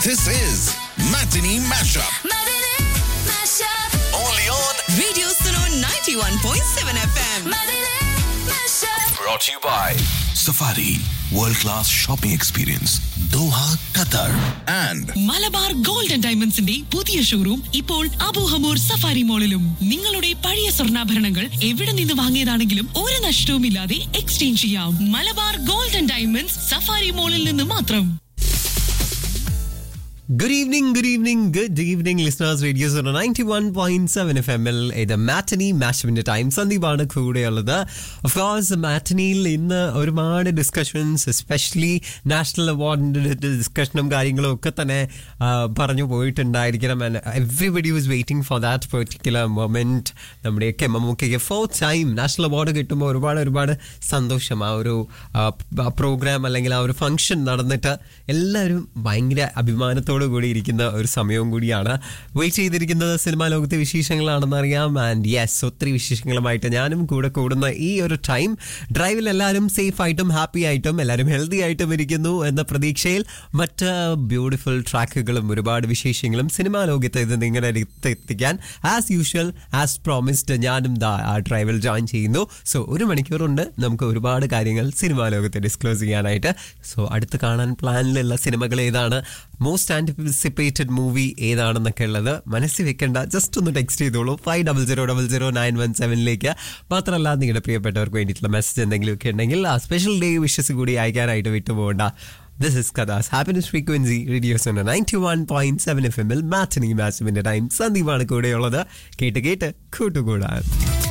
This is Matinee Mashup. Matinee Mashup. Only on. Radio Suno 91.7 FM. Matinee Mashup. Brought to you by Safari. World class shopping experience. Doha, Qatar. And Malabar gold and ഡയമണ്ട്സിന്റെ പുതിയ showroom ഇപ്പോൾ Abu Hamour safari മോളിലും നിങ്ങളുടെ പഴയ സ്വർണ്ണാഭരണങ്ങൾ എവിടെ നിന്ന് വാങ്ങിയതാണെങ്കിലും ഒരു നഷ്ടവുമില്ലാതെ എക്സ്ചേഞ്ച് ചെയ്യാം Malabar gold and diamonds Safari മോളിൽ നിന്ന് മാത്രം Good evening, good evening, good evening, listeners. Radio Zone 91.7 FM ൽ ഇത് മാറ്റനി മാഷപ്പിന്റെ ടൈം സന്ദീപാണ് കൂടെയുള്ളത് ഓഫ് കോഴ്സ് മാറ്റനിയിൽ ഇന്ന് ഒരുപാട് ഡിസ്കഷൻസ് എസ്പെഷ്യലി നാഷണൽ അവാർഡിന്റെ ഡിസ്കഷനും കാര്യങ്ങളും ഒക്കെ തന്നെ ആ, പറഞ്ഞു പോയിട്ടുണ്ടായിരിക്കണം everybody was waiting for that particular moment നമ്മുടെയൊക്കെ മമ്മൂക്കയ്ക്ക് ഫോർ ടൈം നാഷണൽ അവാർഡ് കിട്ടുമ്പോൾ ഒരുപാട് ഒരുപാട് സന്തോഷം ആ ഒരു പ്രോഗ്രാം അല്ലെങ്കിൽ ആ ഒരു ഫംഗ്ഷൻ നടന്നിട്ട് എല്ലാവരും ഭയങ്കര അഭിമാനത്തോടു കൂടി ഇരിക്കുന്ന ഒരു സമയവും കൂടിയാണ് വെയിറ്റ് ചെയ്തിരിക്കുന്നത് സിനിമാ ലോകത്തെ വിശേഷങ്ങളാണെന്ന് അറിയാം ആൻഡ് യെസ് ഒത്തിരി വിശേഷങ്ങളുമായിട്ട് ഞാനും കൂടെ കൂടുന്ന ഈ ഒരു ടൈം ഡ്രൈവിൽ എല്ലാവരും സേഫ് ആയിട്ടും ഹാപ്പി ആയിട്ടും എല്ലാവരും ഹെൽത്തി ആയിട്ടും ഇരിക്കുന്നു എന്ന പ്രതീക്ഷയിൽ മറ്റ് ബ്യൂട്ടിഫുൾ ട്രാക്കുകളും ഒരുപാട് വിശേഷങ്ങളും സിനിമാ ലോകത്ത് ഇത് നിങ്ങളുടെ അടുത്ത് എത്തിക്കാൻ ആസ് യൂഷ്വൽ ആസ് പ്രോമിസ്ഡ് ഞാനും ദാ ആ ഡ്രൈവിൽ ജോയിൻ ചെയ്യുന്നു സോ ഒരു മണിക്കൂറുണ്ട് നമുക്ക് ഒരുപാട് കാര്യങ്ങൾ സിനിമാ ലോകത്ത് ഡിസ്ക്ലോസ് ചെയ്യാനായിട്ട് സോ അടുത്ത് കാണാൻ പ്ലാനിലുള്ള സിനിമകൾ ഏതാണ് മോസ്റ്റ് ആന്റിസിപ്പേറ്റഡ് മൂവി ഏതാണെന്നൊക്കെ ഉള്ളത് മനസ്സിൽ വെക്കേണ്ട ജസ്റ്റ് ഒന്ന് ടെക്സ്റ്റ് ചെയ്തോളൂ five double zero double zero nine one സെവനിലേക്ക് മാത്രമല്ല നിങ്ങളുടെ പ്രിയപ്പെട്ടവർക്ക് വേണ്ടിയിട്ടുള്ള മെസ്സേജ് എന്തെങ്കിലും ഒക്കെ ഉണ്ടെങ്കിൽ ആ സ്പെഷ്യൽ ഡേ വിഷസ് കൂടി അയക്കാനായിട്ട് വിട്ടുപോകണ്ട ദിസ് ഇസ് കഥാസ് happiness frequency radio's ninety one point seven F എമ്മിൽ മാറ്റനി മാച്ചിന്റെ ടൈം സന്ദീപാണ് കൂടെയുള്ളത് കേട്ട് കേട്ട് കൂട്ടുകൂടാൻ